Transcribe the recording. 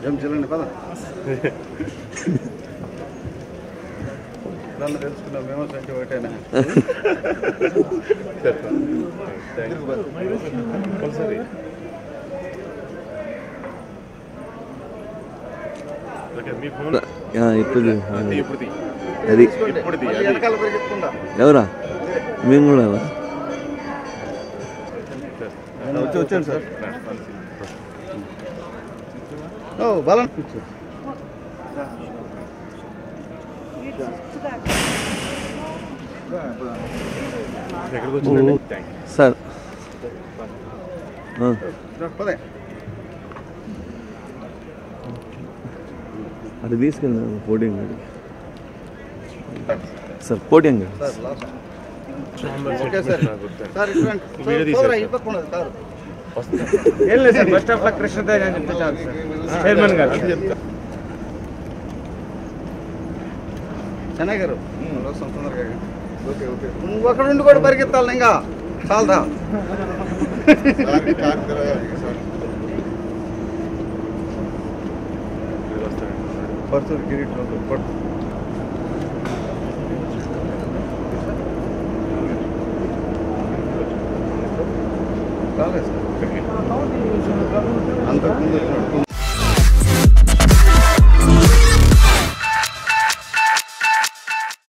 ఏం చెల్లండి పద నన్ను తెలుసుకున్నాం మేము అంటే ఒకటేనా ఓకే మీ ఫోన్ ఆ, ఇప్పుడు అది ఇప్పుడు అది ఇప్పుడు మళ్ళీ వెనకాల పరిగెత్తుకుంటా ఎవరా మేము కూడా వచ్చి వచ్చాను సార్ ఓ బలం కూర్చో ఎక్కడికి వచ్చిందండి థ్యాంక్ యూ సార్ ఆ, పదే అది తీసుకెళ్ళి పోటీం గాడి సార్ పోటీం గాడి sir last okay sir sir ఇటువంటి వీడియో సోదరా తీసేస్తారు. ఇవ్వకుండా సార్ ఏం లేదు sir best of luck Krishnatej అని చెప్తే చాలు సార్ చైర్మన్ గారు చెన్నై గారు వస్తాం తొందరగా ఓకే ఓకే నువ్వు అక్కడ ఉండి కూడా పరిగెత్తాలి ఇంకా చాలదా పర్సూరు కిరీటంలో పట్టు